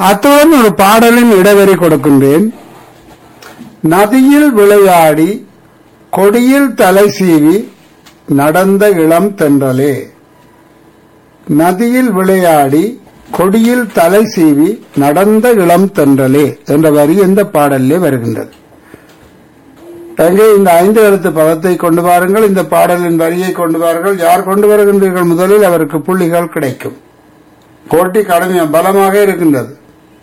அத்துடன் ஒரு பாடலின் இடைவெளி கொடுக்கின்றேன் நதியில் விளையாடி கொடியில் தலை சீவி நடந்த இளம் தென்றலே நதியில் விளையாடி கொடியில் தலை சீவி நடந்த இளம் தென்றலே என்ற வரி இந்த பாடலிலே வருகின்றது எங்கே இந்த ஐந்து எழுத்து பதத்தை கொண்டு வாருங்கள் இந்த பாடலின் வரியை கொண்டு வாருங்கள் யார் கொண்டு வருகின்றீர்கள் முதலில் அவருக்கு புள்ளிகள் கிடைக்கும் கோட்டி கடுமையாக பலமாக இருக்கின்றது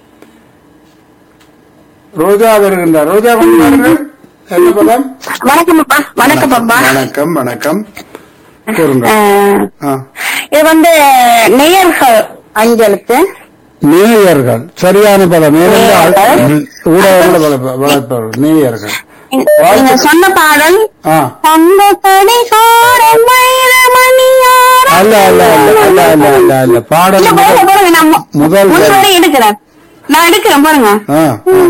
ரோஜா வருகின்றார் ரோஜா கொண்டு வாருங்கள் என்ன பதம் வணக்கம் அப்பா வணக்கம் அப்பா வணக்கம் வணக்கம் கூறுங்கள் அஹ், ஆ. இது வந்து நேயர்கள் அஞ்சலுக்கு நேயர்கள் சரியான பதம் ஏனென்றால் ஊடகங்கள வளர்ப்பவர்கள் நேயர்கள் நீங்க சொன்ன பாடல் ஆ அந்த கடிகாரம் மணியாரம் அல்ல அல்ல அல்ல அல்ல அல்ல அல்ல அல்ல பாடல் இல்ல, போடுங்க, போடுங்க, நான் மு- முதல் முதல் வரி. வரை எடுக்கிறேன் நான் எடுக்கிறேன் பாருங்க ஆ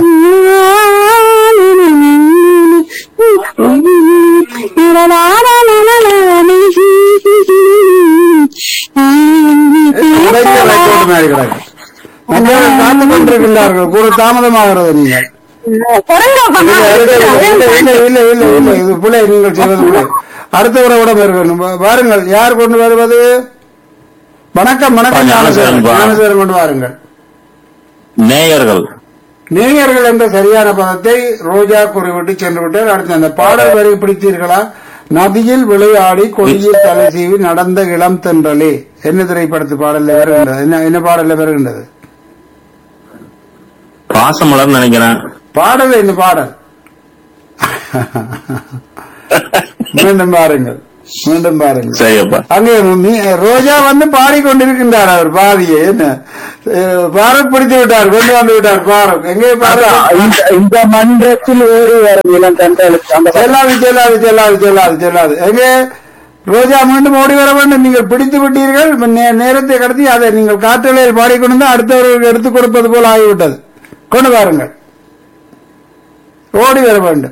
உடைக்க record மாதிரி கிடக்கு. மற்றவர்கள் காத்துக் கொண்டிருக்கின்றார்கள் கூட தாமதமாகிறது நீங்கள் குரங்கப்பா, இல்ல, நான் இல்ல, இல்ல, எடுக்கிறேன். இல்ல, இல்ல, இல்ல, இல்ல, இது பிள்ளை நீங்கள் செய்வது பிள்ளை அடுத்த உறவிடம் இருக்கணும் வா- வாருங்கள் யார் கொண்டு வருவது வணக்கம் வணக்கம் ஆ, ஞானசேகரன் ஞானசேகரன் பா. ஞானசேகரன் கொண்டு வாருங்கள் நேயர்கள் நேயர்கள் என்ற சரியான பதத்தை ரோஜா குறிவிட்டு சென்று விட்டார் அடுத்து அந்த பாடல் வரை பிடித்தீர்களா நதியில் விளையாடி கொடியில் தலை சீவி நடந்த இளம் தென்றலே என்ன திரைப்படத்து பாடல்ல வருகின்றது என்ன என்ன பாடல்ல வருகின்றது பாசமலர் நினைக்கிறேன் பாடல் என்ன பாடல் மீண்டும் பாருங்கள் மீண்டும் பாருங்கள் சரியப்பா அங்கே மீ- ரோஜா வந்து பாடிக்கொண்டிருக்கின்றார் அவர் பாதியை என்ன அஹ், பாரத் பிடித்து விட்டார் கொண்டு வந்து விட்டார் பாரத் எங்கே பாரத் இந்த மன்றத்தில் ஏறி வரும் இளம் தந்தளுக்கு அந்த செல்லாது செல்லாது செல்லாது செல்லாது செல்லாது எங்கே ரோஜா மீண்டும் ஓடி வர வேண்டும் நீங்கள் பிடித்து விட்டீர்கள் நே- நேரத்தை கடத்தி அதை நீங்கள் காற்றலையில் பாடிக்கொண்டு வந்து அடுத்தவர்களுக்கு எடுத்துக் கொடுப்பது போல ஆகிவிட்டது கொண்டு வாருங்கள் ஓடி வர வேண்டும்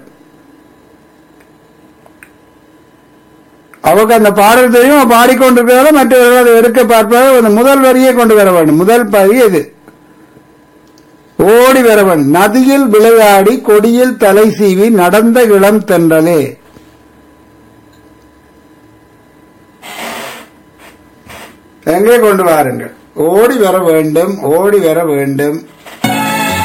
அவருக்கு அந்த பாடல் தெரியும் அவ பாடிக்கொண்டிருக்கிறத மற்றவர்கள் அதை எடுக்க பார்ப்பது அந்த முதல் வரியை கொண்டு வர வேண்டும் முதல் வரி இது ஓடி வர வேண்டும் நதியில் விளையாடி கொடியில் தலை சீவி நடந்த இளம் தென்றலே எங்கே கொண்டு வாருங்கள் ஓடி வர வேண்டும் ஓடி வர வேண்டும்